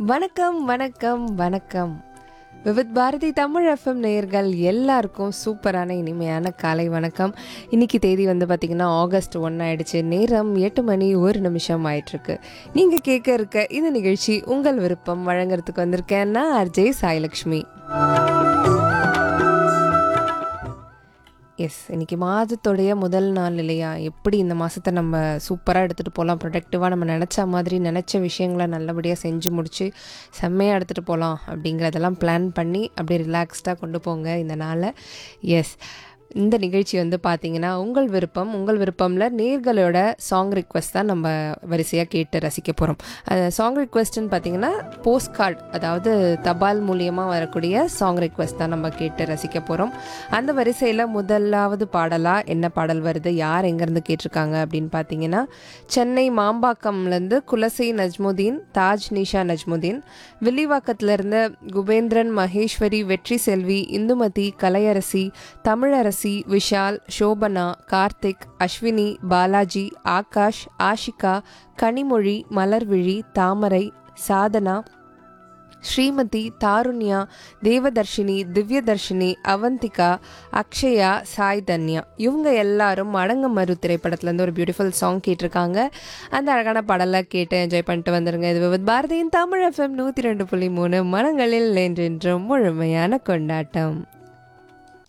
வணக்கம் வணக்கம் வணக்கம் விவித் பாரதி தமிழ் எஃப்எம் நேயர்கள் எல்லாருக்கும் சூப்பரான இனிமையான காலை வணக்கம் இன்னைக்கு தேதி வந்து பார்த்திங்கன்னா ஆகஸ்ட் ஒன்று ஆயிடுச்சு நேரம் எட்டு மணி ஒரு நிமிஷம் ஆயிட்டிருக்கு நீங்கள் கேட்க இருக்க இந்த நிகழ்ச்சி உங்கள் விருப்பம் வழங்குறதுக்கு வந்திருக்கேன் நான் அர்ஜே சாய்லக்ஷ்மி எஸ் இன்னைக்கு மாதத்துடைய முதல் நாள் இல்லையா எப்படி இந்த மாதத்தை நம்ம சூப்பராக எடுத்துகிட்டு போகலாம் ப்ரொடக்டிவாக நம்ம நினச்ச மாதிரி நினச்ச விஷயங்களை நல்லபடியாக செஞ்சு முடித்து செம்மையாக எடுத்துகிட்டு போகலாம் அப்படிங்கிறதெல்லாம் பிளான் பண்ணி அப்படியே ரிலாக்ஸ்டாக கொண்டு போங்க இந்த நாளை எஸ் இந்த நிகழ்ச்சி வந்து பார்த்தீங்கன்னா உங்கள் விருப்பம் உங்கள் விருப்பமில் நேர்களோட சாங் ரிக்வெஸ்ட் தான் நம்ம வரிசையாக கேட்டு ரசிக்க போகிறோம் அந்த சாங் ரிக்வெஸ்ட்டுன்னு பார்த்தீங்கன்னா போஸ்ட் கார்டு அதாவது தபால் மூலியமாக வரக்கூடிய சாங் ரிக்வெஸ்ட் தான் நம்ம கேட்டு ரசிக்க போகிறோம் அந்த வரிசையில் முதலாவது பாடலாக என்ன பாடல் வருது யார் எங்கேருந்து கேட்டிருக்காங்க அப்படின்னு பார்த்தீங்கன்னா சென்னை மாம்பாக்கம்லேருந்து குலசை நஜ்முதீன் தாஜ் நிஷா நஜ்முதீன் வில்லிவாக்கத்திலேருந்து குபேந்திரன் மகேஸ்வரி வெற்றி செல்வி இந்துமதி கலையரசி தமிழரசி விஷால் சோபனா கார்த்திக் அஸ்வினி பாலாஜி ஆகாஷ் ஆஷிகா கனிமொழி மலர்விழி தாமரை சாதனா ஸ்ரீமதி தாருண்யா தேவதர்ஷினி திவ்யதர்ஷினி அவந்திகா அக்ஷயா சாய் தன்யா இவங்க எல்லாரும் அடங்கமரு திரைப்படத்துலேருந்து ஒரு பியூட்டிஃபுல் சாங் கேட்டிருக்காங்க அந்த அழகான பாடலை கேட்டு என்ஜாய் பண்ணிட்டு வந்துருங்க இது வித் பாரதியின் தமிழ் எஃப்எம் நூற்றி ரெண்டு புள்ளி மூணு மனங்களில் என்றென்றும் முழுமையான கொண்டாட்டம்